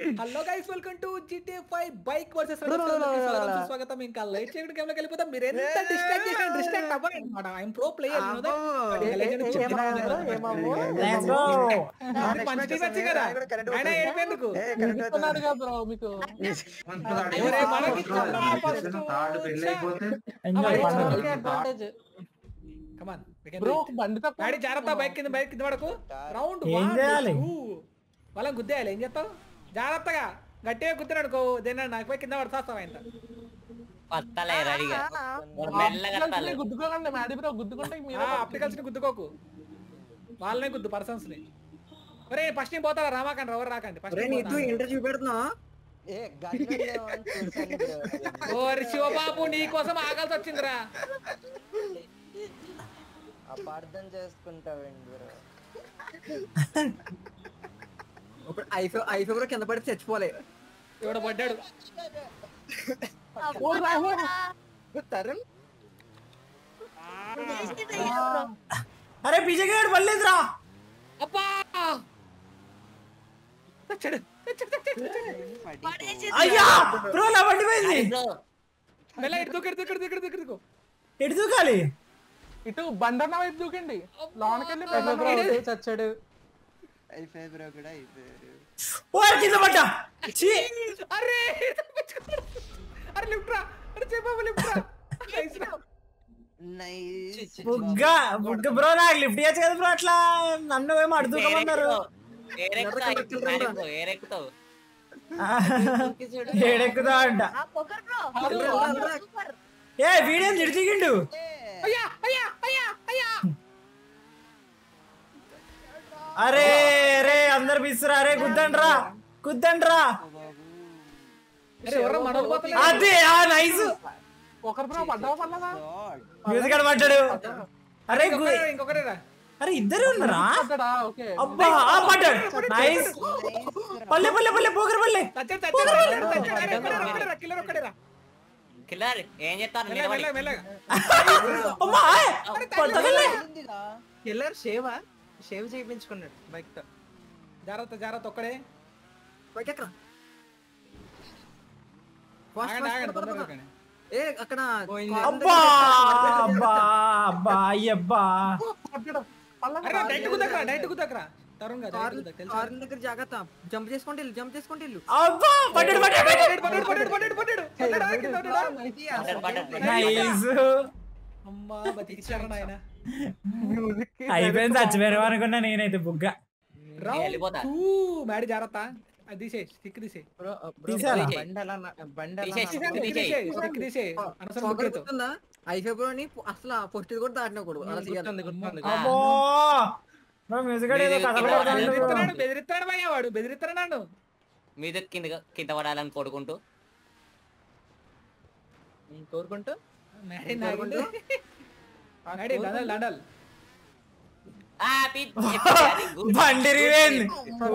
Hello guys welcome to GTA 5 bike versus No, no, no, no, no, no. స్వాగతం ఇంకా light చేయడం game లోకి వెళ్ళిపోతాం మీరు ఎంత డిస్ట్రాక్ట్ చేసినా డిస్ట్రాక్ట్ అవ్వండి అన్నమాట I'm pro player you know that Let's go. పంచి వచ్చి కదా ఆయన ఏడిపోయేందుకు చెప్తున్నాడుగా బ్రో మీకు ఎవరే మనకి థర్డ్ పెళ్లి అయిపోతే ఎంజాయ్ అమ్మ, పండుగ okay. Advantage come on bro బండి తప్ప గాడి జాగ్రత్త బైక్ కింద బైక్ కింద పడకు రౌండ్ ఏం చేయాలి? వాళ్ళని గుద్దేయాలి ఏం చేస్తావు జాగ్రత్తగా గట్టిగా గుద్దినాడు అనుకో దేని నాకు పోయి కింద పడతాస్తావు ఆయన పత్తలే రెడీగా మెల్లగా తల్లి గుద్దుకోకండి మ్యాడీ బ్రో గుద్దుకుంటే మీరు అప్లికల్స్ ని గుద్దుకోకు వాళ్ళనే గుద్దు పర్సన్స్ ని ఒరే ఫస్ట్ నేను పోతారా రామాకండి ఎవరు రాకండి ఫస్ట్ నీతో ఇంటర్ చూపెడుతున్నా ఓరి శివబాబు నీ కోసం ఆగాల్సి వచ్చిందిరా అపార్థం చేసుకుంటావండి బ్రో ఇప్పుడు ఐఫో ఐఫో కూడా కింద పడి చచ్చిపోలే ఇవిడ పడ్డాడు తరుణ్ అరే పిజగాడు పర్లేదురా అబ్బా చచ్చాడు చచ్చాడు, చచ్చాడు, చచ్చాడు. అయ్యా బ్రో నా బండి పోయింది బ్రో మెల్ల ఇటు దూకు, ఇటు దూకు, ఇటు దూకు, ఇటు దూకు, ఇటు దూకు. ఎటు దూకాలి ఇటు బండన్న వైపు దూకండి లోనకెళ్ళి అబ్బా, బండన్న ఇడు. వైపు చచ్చాడు అయిపోయి బ్రో కూడా అయిపోయారు ఓ కింద పడ్డా ఛీ! అరే తప్పించుకున్నాడు. అరే లిఫ్ట్ రా అరే చెప్పాము లిఫ్ట్ రా Nice రా. నైస్ బుగ్గ బుగ్గ బ్రో నాకు లిఫ్ట్ చేయొచ్చు కదా బ్రో అట్లా నన్ను ఏమో అడు దూకమన్నారు ఏరెక్కుతావు ఏరెక్కుతావు ఏడెక్కుదా అంట ఏ వీడియో ఇటు దిగిండు అయ్యా అయ్యా అయ్యా అయ్యా అరే రే అందరు పిస్తురా అరే కుద్దండ్రా కుద్దండ్రా అరే ఎవరో మనోళ్ళు పోతలేరు. అదే ఆ నైస్ ఒకరు బ్రో పడ్డావా పడ్డదా మ్యూజిక్ ఆడ పడ్డాడు అరే గు- ఇంకొకరే, ఇంకొకరే రా అరే ఇద్దరు ఉన్నారా పడ్డాడా ఓకే అబ్బా ఆ పడ్డాడు నైస్ పల్లె పల్లె పల్లె పోకరు పల్లె చచ్చాడు చచ్చాడు చచ్చాడు, చచ్చాడు అరే ఒక్కడే రా, ఒక్కడే రా, కిల్లర్ ఒక్కడే రా కిల్లర్ ఏం చేస్తారు మెల్లగా నిలబడి మెల్లగా మెల్లగా అమ్మా తగలే కిల్లర్ షేవ్ షేవ్ చేయించుకున్నాడు బైక్ తో జాగ్రత్త జాగ్రత్త ఒక్కడే బైక్ ఎక్కడ Fast, ఆగండి fast, ఆగండి పద, పద, తొందరగా పద. ఆగండి. ఏ అక్కడ అబ్బా అబ్బా అబ్బా అయ్యబ్బా పడ్డాడు పల్లె అరే డైరెక్ట్ కుదకరా డైరెక్ట్ కుదకరా తరుణ్ గా కార్ డైరెక్ట్ కుదక తెలుసా కార్ దగ్గర జాగ్రత్త జంప్ చేసుకుంటే వెళ్ళు జంప్ చేసుకుంటే వెళ్ళు అబ్బా పడ్డాడు పడ్డాడు పడ్డాడు పడ్డాడు పడ్డాడు పడ్డాడు పడ్డాడు పడ్డాడా, కింద పడ్డాడా? బటన్ బటన్ నైస్ అమ్మా బతికిచ్చారు నాయన అయిపోయింది చచ్చిపోయారు అనుకున్నా నేనైతే బుగ్గ రౌండ్ వెళ్ళిపోతా. టూ మ్యాడి జాగ్రత్త అది తీసే స్టిక్ తీసే తీసారా బండి ఎలా బండి ఎలా తీసేసి. స్టిక్ తీసే స్టిక్ తీసే అనవసరం ఫోకర్ బుక్కేతో. గుర్తుందా ఐఫో బ్రో ని అసలు ఫస్ట్ కూడా దాటినకూడదు అలా చేయాలి అబ్బో బ్రో మ్యూజిక్ ఏదో కథ పడతాడు బెదిరిస్తున్నాడు బెదిరిస్తున్నాడు భయ్యా వాడు బెదిరిస్తున్నాడు మీద కింద కింద పడాలని కొడుకుంటూ కోరుకుంటూ మ్యాడీ నాగుండు మ్యాడీ లండల్ లండల్ ఆ పిచ్ వెరీ గుడ్ బండి రివేంది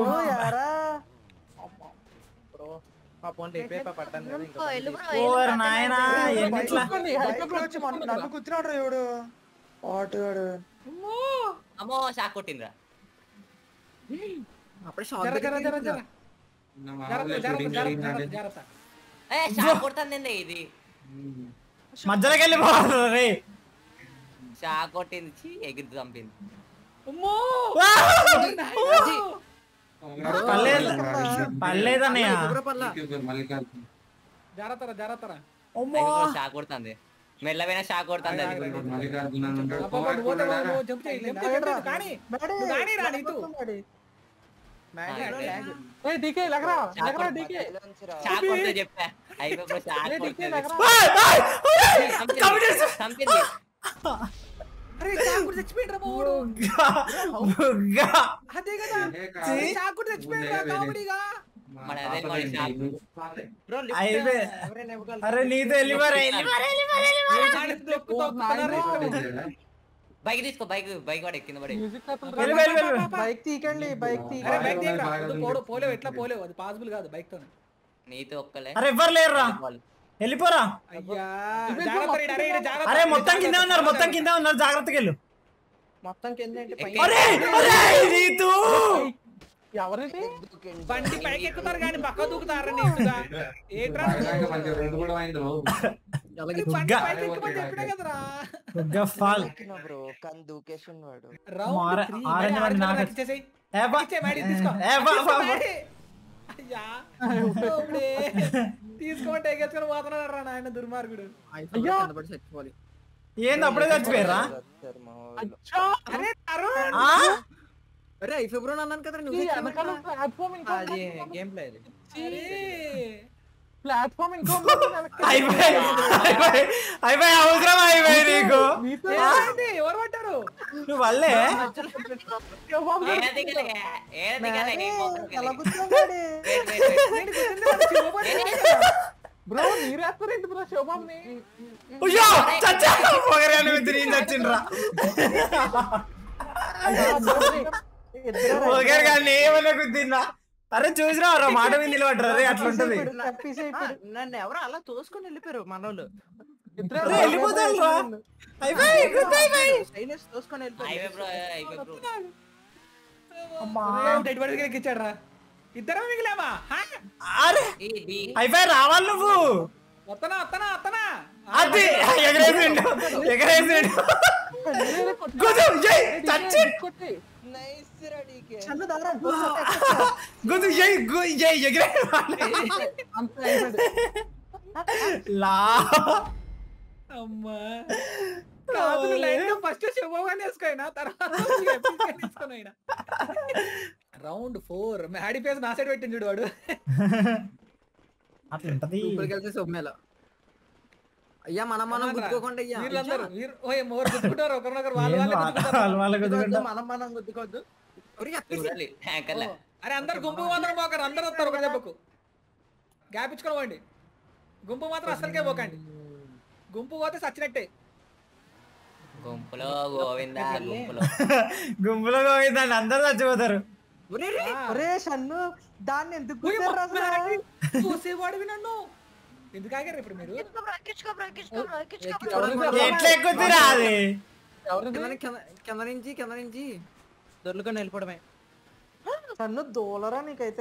ఓవర్ నాయనా ఎన్నిట్లా నన్ను కూర్చున్నాడు ఎవడు ఆటగాడు అమ్మో షాక్ కొట్టిందిరా అప్పుడే షాక్ జర జర జర జర జాగ్రత్త జాగ్రత్త షూటింగ్ జాగ్రత్త జరిగిందంటే ఏ జాగ్రత్త షాక్ కొడుతుంది ఇది మధ్యలోకి వెళ్ళిపోవాలి రే షాక్ కొట్టింది ఛీ, ఎగిరి చంపింది అమ్మో పర్లేదు పర్లేదన్నయ్య బ్రో పర్లా మల్లికార్జున జాగ్రత్తరా జాగ్రత్తరా అమ్మో షాక్ కొడుతుంది మెల్లమైన షాక్ కొడుతుంది అది మల్లికార్జున అని ఉంటాడు. అబ్బబ్బా, నువ్వు పోతే నువ్వు- నువ్వు jump చేయి, jump చేయి, jump చేయి, కానీ నువ్వు కానీ రా నీతు ఏ డీకే లగరా లగరా డీకే షాక్ కొడితే చెప్పా అయిపోయి షాక్ ఏ డీకే కొడుతుంది లగరా ఏయ్, ఏయ్, ఏయ్, కమిటేస్. చంపింది అరే చాకుడు చచ్చిపోయిండ్రా మావాడు బుగ్గ, బుగ్గ. అదే కదా ఏ కాదు. అరే చాకుడు చచ్చిపోయిండ్రా కామెడీగా మన అదే మన షాక్ అయిపోయి అరే నీతో వెళ్ళిపోరా వెళ్ళిపోరా వెళ్ళిపోరా వెళ్ళిపోరా. తొక్కు తొక్కుతున్నారు. బైక్ తీసుకో బైక్ బైక్ వాడు కింద పడి మ్యూజిక్ వెళ్ళు, వెళ్ళు, వెళ్ళు. బైక్ తీకండి బైక్ అరే బైక్ బాగా దిగరా. బాగా ముందు పోడు పోలేవు ఎట్లా పోలేవు అది పాసిబుల్ కాదు బైక్ తో నీతో ఒక్కలే అరే ఎవ్వరు లేరురా వాళ్ళు. వెళ్ళిపోరా అయ్యా జాగ్రత్త రీడ్, అరే ఈడు జాగ్రత్త. అరే మొత్తం కింద ఉన్నారు మొత్తం కింద ఉన్నారు జాగ్రత్తగా వెళ్ళు మొత్తం కింద ఏంటి ఎక్కి. అరే అరే నీతు ఎవరిది దూకండి. బండి పైకి ఎక్కుతారు కానీ పక్క దూకుతారు నీటుగా ఏంట్రా బాగా మంచిగా రెండు కూడా అయింది బ్రో బండి దుగ్గా. పైకి ఎక్కమని చెప్పినా కదరా దుగ్గా ఫాల్ దూకినా బ్రో కానీ దూకేసిండు వాడు రౌండ్ ఆరె- త్రీ ఆరెంజ్ మరి వాడిని ఆరెంజ్ నాకు- ఇచ్చేసేయ్. ఏ బా ఇచ్చే మేడి తీసుకో ఏ బా బా బా. మేడి. అయ్యా ఓబ్లే. తీసుకోమంటే ఎగేసుకొని పోతున్నాడు రా నాయన దుర్మార్గుడు అయ్యో. చచ్చిపోవాలి ఏంది అప్పుడే చచ్చిపోయారా వస్తారు మా వాళ్ళు అచ్చా అరే తరుణ్ ఆ? అరే ఐ ఫిబ్రవరి అన్నాను కదా ఈ నువ్వు వెనకాల ప్లాట్ఫామ్ ఇంకో అది గేమ్ ప్లే అది అరే ప్లాట్ఫామ్ ఇంకో ఉంది వెనక్కి. అయిపోయి అయిపోయి అయిపోయి అవసరం అయిపోయి నీకు మీతో ఏమైంది? ఎవరు పట్టారు నువ్వు వల్లే శివబాబు గారు ఏడ దిగలే ఏడ దిగలే నీ మొఖం అలా దిగలే. కూర్చోండి Wait, wait, wait. నేను గుర్తుంది వాడు శివబాబు. బ్రో మీరేస్తారేంటి బ్రో శివబాబుని ఉయ్యో చచ్చా పొగరాని తిరిగి చచ్చిండ్రా పొగరు కానీ ఏమన్నా గుద్దిందా అరే చూసినా రా మాట మీద నిలబడ్రా రే అట్లుంటది నన్ను ఎవరో అలా తోసుకొని వెళ్ళిపోయారు మనోళ్ళు ఇద్దరే అరే, వెళ్ళిపోతాను రా. అయిపోయి గుద్దు అయిపోయి సైనస్ తోసుకొని అయిపోయి వెళ్ళిపోయారు బ్రో అయిపోయి బ్రో ఒరేయ్, డెడ్ బాడీ దగ్గరికి ఇచ్చాడు రా ఇద్దరం మిగిలామా హా? అరే ఈ డి అయిపోయి రావాలి నువ్వు వత్తనా వత్తనా వత్తనా అది ఎగరేసిండు ఎగరేసిండు గుద్దు జై చచ్చి కొట్టి నైస్ రెడీకే చల్లు దారా గుద్దు జై గు జై ఎగరే అంత అయిపోయింది లా అమ్మా కాదు లైన్ లో ఫస్ట్ శివగానే వేసుకోయినా తర్వాత వేసుకోనైనా రౌండ్ ఫోర్ మ్యాడీ ఫేస్ నా సైడ్ పెట్టింది చూడు వాడు అట్లుంటది సూపర్ కలిసి సొమ్మేల అయ్యా మనం మనం గుద్దుకోకుండా అయ్యా వీళ్ళందరూ వీరు ఓ ఎవరు గుర్తుకుంటారు ఒకరినొకరు వాళ్ళు వాళ్ళే వాళ్ళు గుర్తుకుంటారు. వాళ్ళ గుద్దుకుంటా మనం మనం గుద్దుకోవద్దు ఒరేయ్, అప్పేసి. చూడాలి హ్యాంకర్లా అరే అందరు గుంపు మాత్రం పోకండి అందరూ వస్తారు ఒక దెబ్బకు గ్యాప్ ఇచ్చుకోవండి గుంపు మాత్రం అసలుకే పోకండి గుంపు పోతే సచ్చినట్టే గుంపులో గోవింద గుంపులో గుంపులో పోయిందండి అందరూ చచ్చిపోతారు ఒరేయ్, రే. ఒరే షన్ను దాన్ని ఎందుకు ఉయ్, గుద్దారు అసలు చూసేవాడివి నన్ను ఎందుకు ఆగారు ఇప్పుడు మీరు ఎట్లా ఎక్కుతురా అది ఎవరిది కింద కింద- కింద నుంచి కింద నుంచి దొర్లుకొని వెళ్ళిపోవడమే షన్ను దూలరా నీకైతే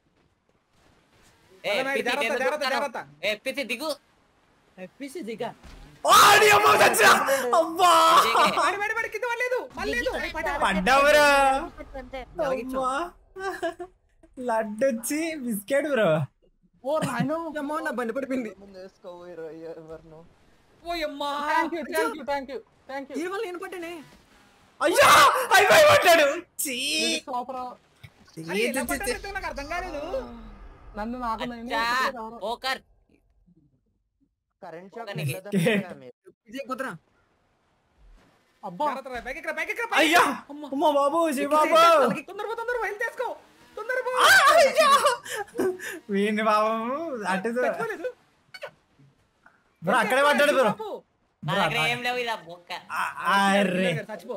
ఏ వదలండి, పిచ్చి జాగ్రత్త, ఎందుకు జాగ్రత్త, కొడతావు? జాగ్రత్త. ఏ పిచ్చి దిగు ఎప్పిసి దిగా వాడి అమ్మ చచ్చా అబ్బా వాడి వాడి వాడి కింద పడలేదు పడలేదు పడ్డావురా అమ్మా. లడ్డు వచ్చి బిస్కెట్ బ్రో ఓ నాయనో అమ్మో నా బండి పడిపోయింది ముందు వేసుకో ఎవరిను ఓ అమ్మా thank you thank you thank you thank you దీని వల్ల నేను పట్టానే అయ్యా అయిపోయి పడ్డాడు చీ. సూపర్ అరే, ఎలా పడ్డారంటే నాకు అర్థం కాలేదు నన్ను నాకు నేను అచ్చా పోకర్ కరెంట్ షాక్ ఒకనికి. విజయ్ కుదరా అబ్బా జాగ్రత్త రా, పైకి ఎక్కరా, పైకి ఎక్కరా, అయ్యా పైకి. అమ్మా. అమ్మ బాబు శివ బాబు తొందర పో, తొందర పో, వెళ్ళి తీసుకో తొందర పో. వీడిని బాబు అటు చూ- చచ్చిపోలేదు. బ్రో అక్కడే పడ్డాడు బ్రో బాబు. నా దగ్గర ఏం లేవు ఇలా బొక్క ఆ- అర్రే చచ్చిపో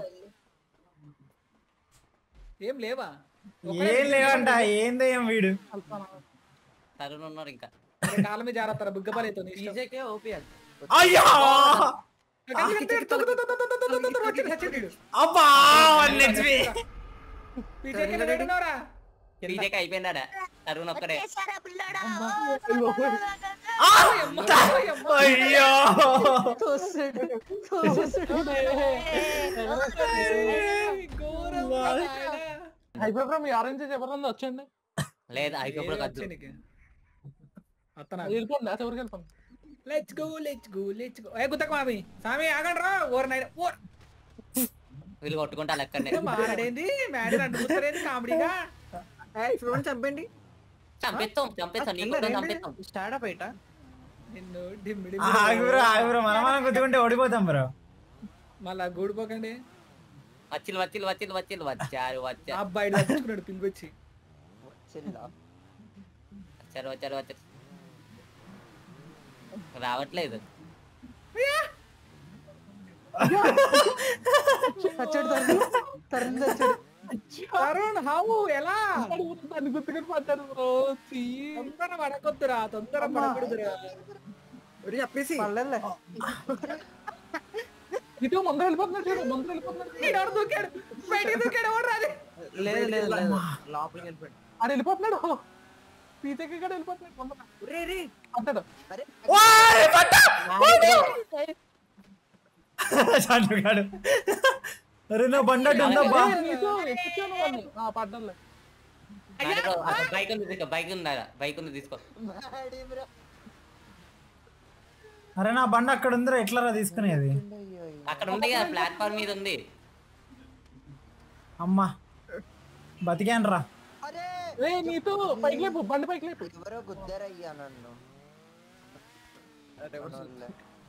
ఏం లేవా ఏం లేవంట ఏందో ఏం వీడు తరుణ్ ఉన్నారు ఇంకా అరే, కాళ్ళ మీద జాగ్రత్త రా, బుగ్గపలేదు నీ ఇష్టం. విజయ్కే ఓపీ అది అయ్యా గంట గంట తొందర, తొందర, తొందర, తొందర, తొందర, తొందర, వచ్చి చచ్చాడు వీడు. అబ్బా వన్ హెచ్పి పీజే కింద పెట్టినావురా? పీజేకి అయిపోయిందా తరుణ్ ఒక్కడే అయ్యో తోసాడు తోసాడు ఏయ్, ఘోరం రా నాయనా. అయిపోయి మీ ఆరెంజ్ ఎవరన్నా వచ్చండి లేదు అయిపోయి ఏ కద్దు వచ్చే నీకు? వస్తున్నా. వెళ్ళిపోండి ఆ చివరికి వెళ్ళిపోండి let's go let's go let's go ఏ గుత్తక మామి సామి ఆగండి రా ఓర్ నైట్ ఓర్ వీళ్ళు కొట్టుకుంటా లెక్కనే మాట్లాడేంది మ్యాడీ రెండు గుత్తరేంది కామెడీగా ఇప్పుడు చంపండి చంపేస్తాం చంపేస్తాం నీకు కూడా చంపేస్తాం స్టార్ట్ బయట నిన్ను డిమ్మిడి ఆగు బ్రో ఆగు బ్రో మనం మనం గుద్దుకుంటే ఓడిపోతాం బ్రో మళ్ళా గూడిపోకండి వచ్చిలు వచ్చిలు వచ్చిలు వచ్చిలు వచ్చారు వచ్చారు అబ్బాయి తప్పించుకున్నాడు పిలిపొచ్చి చిల్లా వచ్చారు వచ్చారు వచ్చారు రావట్లేదు చచ్చాడు తరుణ్ తరుణ్ చచ్చాడు తరుణ్ హౌ ఎలా దాన్ని గుర్తుకొని పడ్డారు బ్రో తొందర పడకొద్దురా తొందర పడకూడదురా ఒరే చెప్పేసి పడలేదులే ఇటు ముందర వెళ్ళిపోతున్నాడు చూడు ముందర వెళ్ళిపోతున్నాడు ఈడెవడు దూకాడు బయటికి దూకాడు ఎవడు రాదు లేదు లేదు లేదు లోపలికి వెళ్ళిపోయాడు ఆడు వెళ్ళిపోతున్నాడు పీతకి కూడా వెళ్ళిపోతున్నాడు ముందర రే రే అంటాడు ఓయ్, పట్ట! చంద్రుగాడు అరే నా బండి అడ్డు ఉందబ్బా నీకు ఎక్కించాను వాళ్ళని ఆ పడ్డలే బైక్ ఉంది తీసుకో బైక్ ఉందా బైక్ ఉంది తీసుకో మ్యాడీ బ్రో అరే నా బండి అక్కడ ఉందిరా ఎట్లా రా తీసుకునేది అయ్యో అక్కడ ఉంది కదా ప్లాట్ఫామ్ మీద ఉంది అమ్మా బతికాను రా అరే రే నీతో పైకి లేపు బండి పైకి లేపు ఎవరో గుద్దారయ్యా నన్ను మనోళ్ళే.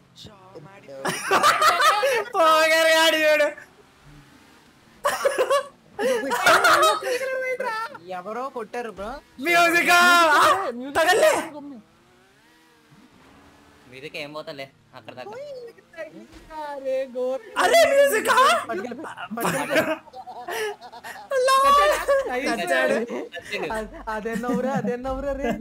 పోగరగాడు చూడు ఎవరో కొట్టారు బ్రో మ్యూజిక్ తగలే మీదకి ఏం పోతలే అక్కడ దాకా అరే గోర్ అరే మ్యూజిక్ చచ్చాడు అదే నవ్వురా అదే నవ్వురా రే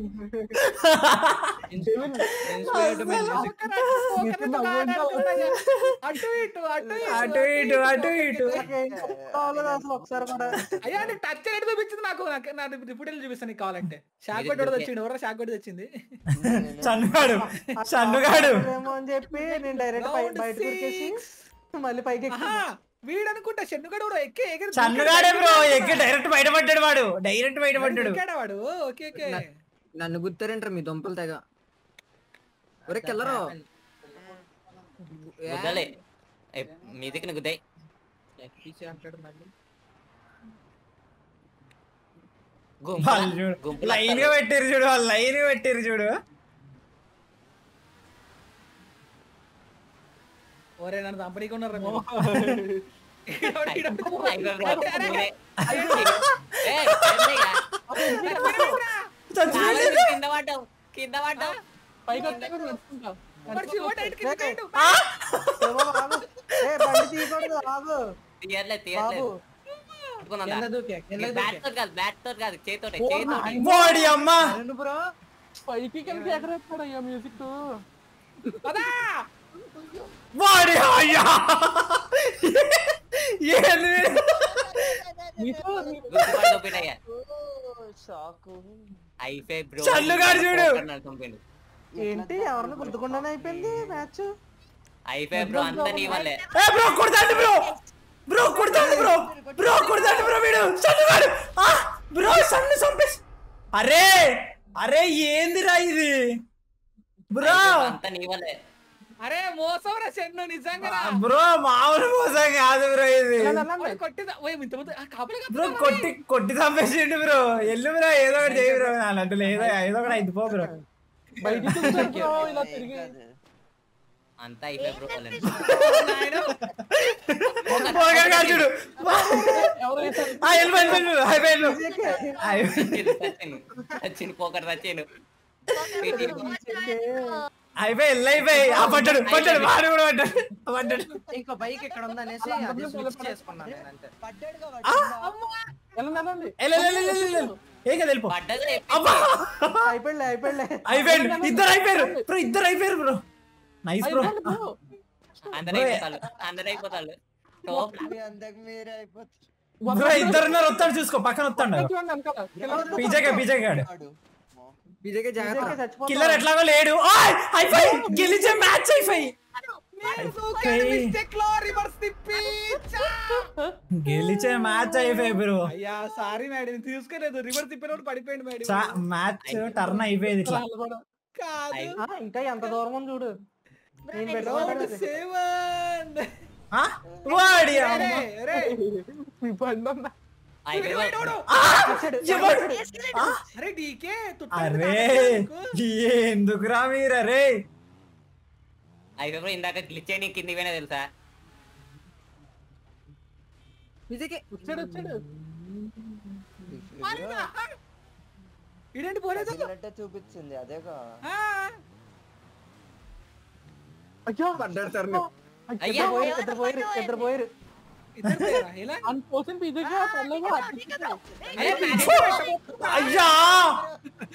అటు ఇటు అటు ఇటు అటు ఇటు అటు ఇటు అసలు ఒకసారి కూడా అయ్యా నీకు టచ్ అనేది చూపించింది నాకు నాకు నా ఇప్పుడు చూపిస్తాను నీకు కావాలంటే షాక్ కొట్టి వచ్చింది ఎవరో షాక్ కొట్టి వచ్చింది చన్నుగాడు చన్నుగాడు ఏమో అని చెప్పి నేను డైరెక్ట్ Round బయట దొరికేసి six. మళ్ళీ పైకి ఎక్కి ఆహా, వీడనుకుంటా షెన్నుగడు కూడా ఎక్కి ఎగిరి చన్నుగాడే బ్రో ఎక్కి డైరెక్ట్ బయటపడ్డాడు వాడు డైరెక్ట్ బయటపడ్డాడు దూకాడా వాడు ఓకే ఓకే నన్ను గుర్తారేంటారు మీ దుంపలు తెగ ఒరే కెల్లరు గుద్దలే ఏ, మీదకి గుద్దాయి వాళ్ళు చూడు లైన్ గా పెట్టారు చూడు వాళ్ళు లైన్ గా పెట్టారు చూడు ఒరే నన్ను చంపనీకి ఉన్నారు చచ్చిపోయాడు. కింద పడ్డావు కింద పడ్డావు పైకి వస్తే కూడా నడుచుకుంటా. ఏమో ఆగు. ఏ బండి తీయకూడదు ఆగు తీయట్లే బాబు తీయట్లేదు కింద దూకా కింద బ్యాట్ తోటి కాదు బ్యాట్ తోటి కాదు చేతోటే చేతోటి వాడి అమ్మ నన్ను బ్రో పైకి కిందకి ఎగరేస్తాడు అయ్యా మ్యూజిక్ వాడి అయ్యా ఏంది వీడు? నీతో గుర్తుపడి చూపినయ్యా షాకు అయిపోయి బ్రో చల్లుగాడు చూడు. చంపిండు ఏంటి ఎవరిని గుర్తుకుండానే అయిపోయింది మ్యాచ్ అయిపోయి బ్రో అంతా నీ వల్లే ఏ బ్రో కొడతాండి బ్రో బ్రో కొడతాండి బ్రో బ్రో కొడతాండి బ్రో వీడు చన్నుగాడు ఆ బ్రో సన్ను చంపేసి అరే అరే ఏందిరా ఇది బ్రో అంతా నీ వల్లే అరే మోసం రా చెన్ను నిజంగా బ్రో మామూలు మోసం కాదు బ్రో ఇది కొట్టిందా ఓ ఇంత ముందు కాపలే బ్రో కొట్టి కొట్టి చంపేసిండు బ్రో ఎల్లు బ్రో ఏదో ఒకటి చేయి బ్రో అలాంటి ఏదో ఏదో ఒకటి అయింది పో బ్రో బయటికి చూసాడు బ్రో, ఇలా తిరిగి అంతా అయిపోయి బ్రో వాళ్ళని పోగర్ గారు చూడు ఎవరు వేశారు? ఆ ఎల్లు ఎల్లు ఎల్లు అయిపోయి అయిపోయి సచిన్ సచిన్ పోకర్ సచిన్ అయిపోయి ఎల్లు అయిపోయి ఆ పడ్డాడు పడ్డాడు వాడు కూడా పడ్డాడు పడ్డాడు ఇంకో బైక్ ఇక్కడ ఉందనేసి అది స్విచ్ చేసుకున్నాను నేను అంతే పడ్డాడుగా వెళ్ళండి, వెళ్ళండి. ఎల్లు ఎల్లు ఎల్లు ఎల్లు ఎల్లు ఏం కదా వెళ్ళిపో పడ్డది అబ్బా అయిపోయింది అయిపోయింది అయిపోయింది ఇద్దరు అయిపోయారు బ్రో ఇద్దరు అయిపోయారు బ్రో నైస్ బ్రో వెళ్ళండి బ్రో. అందరు అయిపోతారు అందరు అయిపోతారు టోప్ మీ అందరికి మీరే అయిపోతుంది బ్రో ఇద్దరు ఉన్నారు వస్తాడు చూసుకో పక్కన వస్తాడు చూడండి వెనకాల. కింద పీజేగా పీజే గాడు విజయ్ జాగ్రత్త చచ్చిపోతా కిల్లర్ ఎట్లాగో లేడు ఓయ్ అయిపోయి గెలిచే మ్యాచ్ అయిపోయి మిస్టేక్ లో రివర్స్ తిప్పి చా! గెలిచే మ్యాచ్ అయిపోయి బ్రో అయ్యా సారీ మేడం తీసుకోలేదు రివర్స్ తిప్పినప్పుడు పడిపోయింది మేడం మ్యాచ్ టర్న్ అయిపోయేది ఇట్లా వాళ్ళు కూడా. కాదు ఆ, ఇంకా ఎంత దూరం ఉంది చూడు నేను రౌండ్ పెట్టుకున్నాను సెవెన్ ఆ? వాడి అమ్మ. రే రే మీ బండి ఉందా? అయిపోయి ఆ! ఎవడు? ఆ? అరే డీకే అరే ఎందుకురా మీరు అరే అయిపోయి ఇందాక గ్లిచ్ అయ్యి కింది పోయినా తెలుసా విజయ్కి వచ్చాడు వచ్చాడు ఇదేంటి పోలేదు తగిలినట్టే చూపించింది అదేగా ఆ, అయ్యో పడ్డాడు తరుణ్ అయ్యా పోయిరు ఇద్దరు పోయిరు ఇద్దరు పోయిరు ఇద్దరు పోయారా? ఎలా అంత పోసిన పిజ్జా పర్లేదు అతికించాడు. అరే, match లో పెట్టకు. అయ్యా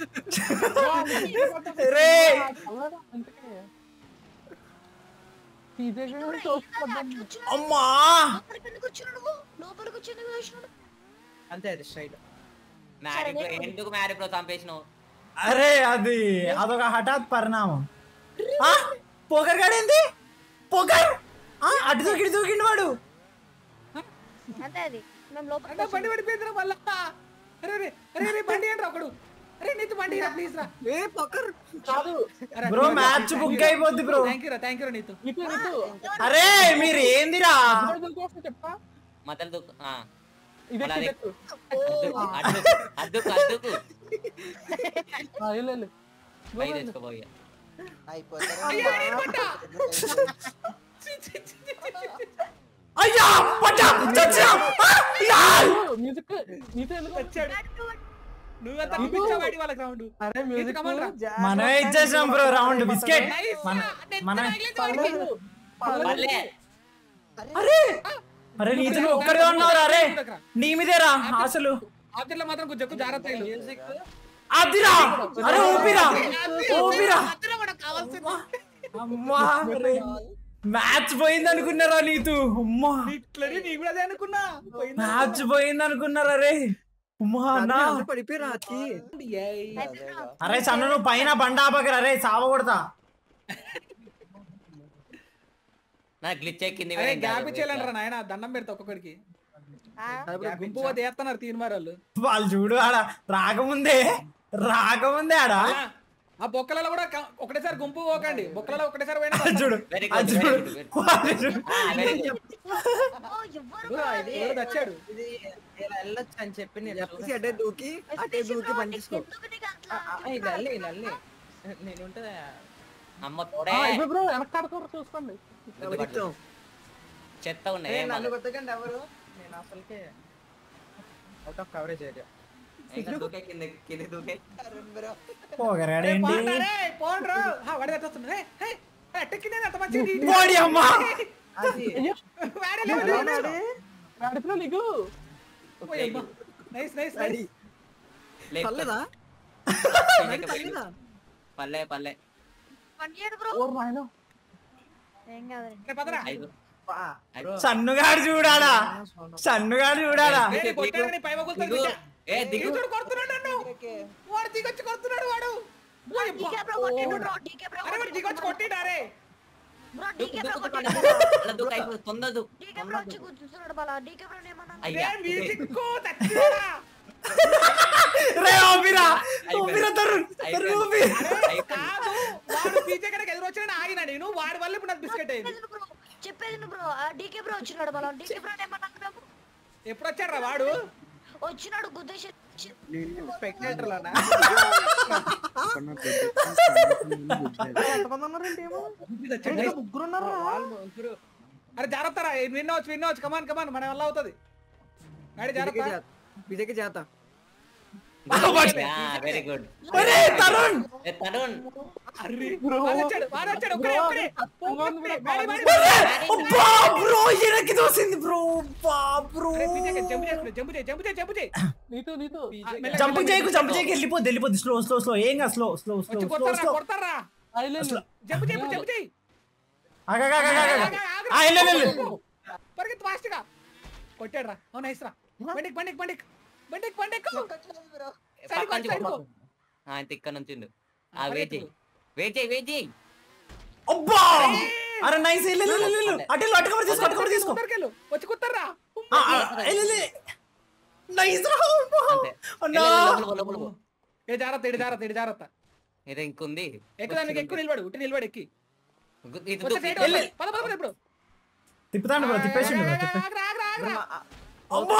రే చల్లగా అందుకే. పీజే అమ్మా లోపలికి వచ్చింది వేసినాడు అంతే అది స్ట్రైట్ మ్యారీ ప్రో ఎందుకు మ్యారీ ప్రో చంపేసినావు అరే అది అదొక హఠాత్ పరిణామం ఆ, పోకర్ గాడేంది పోకర్ ఆ, అటు దూకి ఇటు దూకిండు వాడు అంతే అది మేము లోపలికి అన్న బండి పడిపోయిందిరా మళ్ళా అరే అరే అరే అరే బండి ఏంట్రా ఒకడు అరే నీతో బండి ప్లీజ్ రా ఏ పక్కర్ కాదు బ్రో మ్యాచ్ బుక్ అయిపోద్ది బ్రో థ్యాంక్ యూ రా థ్యాంక్ యూ రా నీతో నీకు నీకు అరే మీరు ఏందిరా చెప్తా మతలు దుక్కు ఆ, ఇదే అలా అదే. ఇదెక్కు. అద్దుకు అద్దుకు అద్దుకు ఆ, వెళ్ళు, వెళ్ళు. బయట తెచ్చుకోబోయే అయ్యా పట్టా చచ్చా ఆ, యాయ్! మ్యూజిక్ నీతో ఎందుకు వచ్చాడు నువ్వే తప్పించావాడి వాళ్ళకి రౌండ్ అరే మ్యూజిక్ కమల్ రా. మనమే ఇచ్చేసాం బ్రో రౌండ్ బిస్కెట్ మన మనమే మళ్ళీ అరే అరే నీతో నువ్వు ఒక్కడే ఉన్నావురా అరే నీ మీదేరా అసలు ఆబ్జెక్ట్ లో మాత్రం కొంచెం ఎక్కువ జాగ్రత్త వెళ్ళు. అదిరా అరే ఊపిరా ఊపిరా అదిరా మనకు కావాల్సింది. అమ్మా అరే మ్యాచ్ పోయింది అనుకున్నారా నీతు అమ్మా ఇట్లనే నీ కూడా అదే అనుకున్నా పోయిందా? మ్యాచ్ పోయింది అనుకున్నారా రే అమ్మా అన్నా పడిపోయి అతి ఏయ్. అరే సన్ను నువ్వు పైన బండ ఆపకరా రే చావ కొడతా నా గ్లిచ్ ఎక్కింది అరే గ్యాప్ ఇచ్చేయాలంటారా రా నాయన దండం పెడతా ఒక్కొక్కడికి గ్యాప్ గుంపు పోతే వేస్తున్నారు తీరు మరి వాళ్ళు వాళ్ళు చూడు ఆడ రాకముందే రాకముందే ఆడ అలా, ఆ బొక్కలలో కూడా క- ఒకటేసారి గుంపు పోకండి బొక్కలలో ఒకటేసారి పోయినా అది చూడు Very అది good, చూడు very good, వాళ్ళు చూడు. ఓ, ఎవ్వరు కాదు. ఎవరు తెచ్చాడు ఇది ఇలా వెళ్ళొచ్చు అని చెప్పి నేను చెప్పేసి అటే దూకి అటే దూకి పని చేసుకో ఎందుకు నీకు అట్లా? ఆ, ఆ, ఇలా వెళ్ళి ఇలా వెళ్ళి నేను ఉంటుందా అమ్మ తోడే బ్రో వెనకాడుకోరు చూసుకోండి ఎవరిస్తాం చెత్త ఉన్నాయి ఏ, ఏం నన్ను బాలేదు. కొత్తకండి ఎవరు నేను అసలుకే అవుట్ ఆఫ్ కవరేజ్ ఏరియా ఇంకా దూకే కింద కింద దూకే పోగరాడు అరే, ఏంటి పోండ్రా రే, పోండ్రా. ఆ, వాడు తెచ్చేస్తున్నాడు. హే, హే, హే, అట్టెక్కిందేంది అంత మంచిగా నీట్గా? పోడి అమ్మా అది వాడే లేడు, లేడు, లేడు. వాడితో నీకు ఓయ్ అమ్మా. నైస్ నైస్ నైస్ లేపు. పర్లేదా కిందకి పోయి. పర్లేదా పల్లె పల్లె పని చేయడు బ్రో ఓర్ నాయన ఏం కాదు రే, పదరా ఐదు పా, ఐదు. సన్నుగాడు చూడాలా సన్నుగాడు చూడాలా రే, నీ కొట్టాడు, నీ పై వగులుతుంది, దిగు దిగా. ఏ దిగు ఈ చూడు కొడుతున్నాడు నన్ను వాడు దిగొచ్చి కొడుతున్నాడు వాడు ఓయ్ అబ్బా. డీకే బ్రో కొట్టిండు బ్రో డీకే బ్రో అరే వాడు దిగొచ్చి కొట్టిండా రే బ్రో దుక్కు డీకే బ్రో దుక్కు కొట్టిండు దుక్కు. అలా దూకు అయిపోతుంది తొందర దూకు. డీకే బ్రో వచ్చి కూర్చున్నాడు బాలా డీకే బ్రో ఏమన్నా రే అయ్యా మ్యూజిక్ తచ్చిరా రే ఓపిరా ఓపిరా తరుణ్ తరుణ్ ఓపి కాదు వాడు పీచే కనుక ఎదురు వచ్చిన ఆగినా నేను వాడి వల్ల ఇప్పుడు నాకు బిస్కెట్ అయింది చెప్పేది బ్రో చెప్పేది బ్రో డీకే బ్రో వచ్చినాడు బాలా డీకే బ్రో ఏమన్నా మేము ఎప్పుడు వచ్చాడు వాడు వచ్చినాడు గుద్దేసి స్పెక్టేటర్ లోనా ఎంతమంది ఉన్నారంటే ఏమో ఇంకా ముగ్గురు ఉన్నారా అరే జాగ్రత్త రా విన్నవచ్చు విన్నవచ్చు కమాన్ కమాన్ మన వల్ల అవుతుంది గాడి జాగ్రత్త విజయకి చేత వెరీ గుడ్ ఒరే తరుణ్ తరుణ్ అర్రి వాడు వచ్చాడు వాడు వచ్చాడు ఒక్కడే ఒక్కడే ఒక్కడే. వాడి, వాడి, ఒరే, వాడి. అబ్బా బ్రో ఎనక్కి తోసింది బ్రో బా బ్రో అరే, పీచే జంప్ చేసుకుని జంప్ చేయి జంప్ చేయి జంప్ చేయి నీతో నీతో ఆ, మెల్లగా, జంప్ మెల్లగా. చేయకు జంప్ చేయకు వెళ్ళిపోద్ది వెళ్ళిపోద్ది స్లో స్లో స్లో ఏం కాదు స్లో స్లో స్లో వచ్చి స్లో కొడతారా స్లో కొడతారా ఐలేదు జంప్ చేయి ఇప్పుడు జంప్ చేయి పరిగెత్తు ఫాస్ట్ గా కొట్టాడు రా అవును నైస్ రా బండికి బండికి బండికి బండికి బండికి సైడ్ పక్కన కో, సైడ్ కో. ఇంత ఇక్కడ నుంచి ఉండు. ఆ వెయిట్ చేయి వెయిట్ చేయి వెయిట్ చేయి అబ్బా అరే నైస్ వెళ్ళు వెళ్ళు, వెళ్ళు, వెళ్ళు. అటు వెళ్ళు, అటు కవర్ తీసుకో అటు కవర్ తీసుకో ముందరికెళ్ళు. వచ్చి కుత్తర్రా ఆ, ఆ, వెళ్ళు, వెళ్ళు. నైస్ రా అబ్బా. అంతే అన్నా. లోపల పో, లోపల పో. ఏ జాగ్రత్త ఇడి జాగ్రత్త ఇడి జాగ్రత్త ఏదో ఇంకుంది ఎక్కువ దానికి ఎక్కువ నిలబడు ఉట్టి నిలబడు ఎక్కి గు- ఇది కొంచెం దూకు, సైడ్ ఇది వదిలేయ్. పద పద పద ఇప్పుడు తిప్పుతాండు బ్రో తిప్పేసిండు బ్రో తిప్పే ఆగ్రా, ఆగ్రా, ఆగ్రా. అబ్బా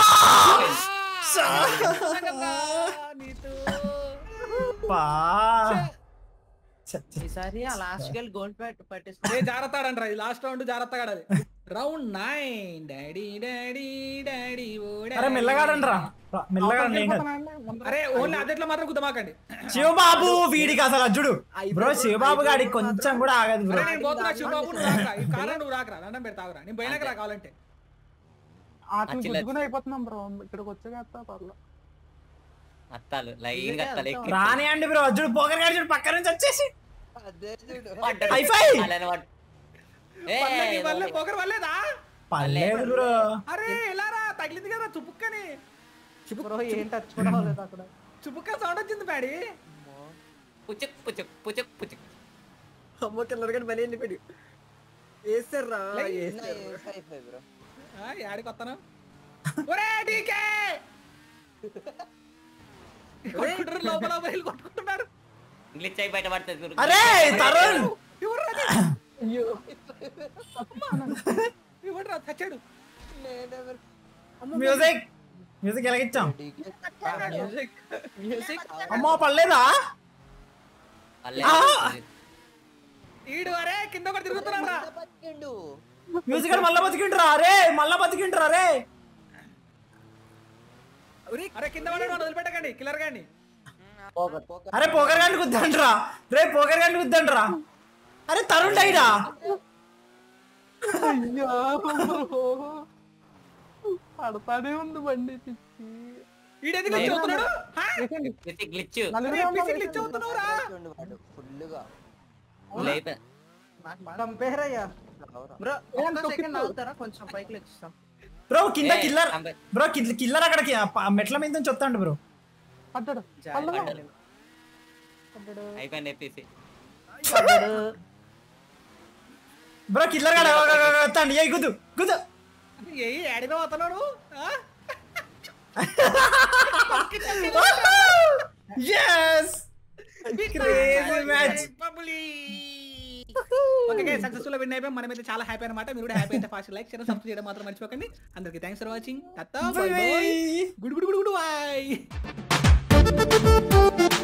ఆ, సంగతా, నీతు. అబ్బా. చ్చ, చ్చ. ఈసారి ఆ లాస్ట్ గల్ గోల్ ప్యాట్ పట్టేసి ఏ జాగ్రత్త ఆడండి రా లాస్ట్ రౌండ్ జాగ్రత్తగా ఆడాలి round nine daddy daddy daddy ఓ డాడీ. అరే మెల్లగాడండి రా రా, మెల్లగా ఆడండి, ఏం కాదు. అరే ఓన్లీ అదెట్లో మాత్రం గుద్దమాకండి శివబాబు వీడికి అసలు అజ్జుడు బ్రో శివబాబు గాడికి కొంచెం కూడా ఆగదు బ్రో అరే నేను పోతున్నా శివబాబు నువ్వు రాకరా ఈ కారణం నువ్వు రాకరా దండం పెడతావురా నేను పోయినాక రా కావాలంటే ఆటలు చిల్ల- గుద్దుకుని అయిపోతున్నాం బ్రో ఇక్కడికి వచ్చాక పర్లేదు అత్తాలు లైన్ అత్తాలు ఎక్కి రాని అండి బ్రో అజ్జుడు పోకర్ గాడి చూడు పక్క నుంచి వచ్చేసి అదే చూడు పడ్డాడు. హై ఫై అలానే పడ్- ఏ, పల్లెకి వల్లే లోపలికి. పొగరు వల్లేదా పర్లేదు బ్రో అరే ఎలారా తగిలింది కదా చుపుక్కని బ్రో ఏం టచ్ కూడా అవ్వలేదు అక్కడ చుపుక్క సౌండ్ వచ్చింది ప్యాడి పుచ్చుక్ పుచ్చుక్ పుచ్చుక్ పుచ్చుక్ అమ్మ కిల్లర్ గడి బలి వెళ్ళిపోయాడు వేస్తారా లే. వేస్తారు ఆ, యాడికి వస్తాను ఒరే డీకే కొట్టుకుంటారు లోపల లోపల వెళ్ళి కొట్టుకుంటున్నారు గ్లిచ్ అయి బయట పడుతుంది చూడు. అరే తరుణ్ ఎవరు ఎవరు చచ్చాడు మ్యూజిక్ మ్యూజిక్ ఎలాగిచ్చాం మ్యూజిక్ అమ్మా పర్లేదా పల్లె. ఆ! ఈడు అరే కింద ఒకటి తిరుగుతున్నారా మ్యూజిక్ అని మళ్ళా బతికిండ్రా అరే మళ్ళా బతికిండ్రా అరే అరే కింద పడాడు వాడిని వదిలిపెట్టకండి కిల్లర్ గాని అరే పోకర్ గంట గుద్దండ్రా రే పోకర్ గంట గుద్దండ్రా అరే తరుణ్ డైరా అయ్యో బ్రో పడతానే ఉంది బండి పిచ్చి ఈడెందుకు వచ్చి అవుతున్నాడు వేసేయండి. గ్లిచ్ గ్లిచ్ నలుగురే ఉన్నాం, పిసిక్లు వేసేయండి. ఇచ్చి అవుతున్నావురా లేప నాకు చంపేరయ్యా బ్రో ఏం ఒక్క తొక్కిచ్చు? సెకండ్ ఆగుతారా కొంచెం పైకి లెక్కిస్తాం బ్రో కింద ఏ, కిల్లర్ అంబే- బ్రో కిల్లర్ అక్కడికి ఆ ప- మెట్ల మీద నుంచి వస్తాండు బ్రో పడ్డాడు జాలి పడ్డాడు. పడ్డాడు. అయిపోయింది ఎప్పేసి పడ్డాడు. బ్రో కిల్లర్ గడ వస్తాండి ఏ గుద్దు గుద్దు ఏ యాడిగా పోతున్నాడు ఆ? yes క్రేజీ మ్యాచ్ బబులీ. ఓకే సక్సెస్ఫుల్ విన్ అయిపోయి మనమైతే చాలా హ్యాపీ అనమాట మీరు కూడా హ్యాపీ అయితే ఫాస్ట్ లైక్ చేయడం సబ్స్క్రైబ్ చేయడం మాత్రం మర్చిపోకండి అందరికి thanks for watching Bye. Good good good good bye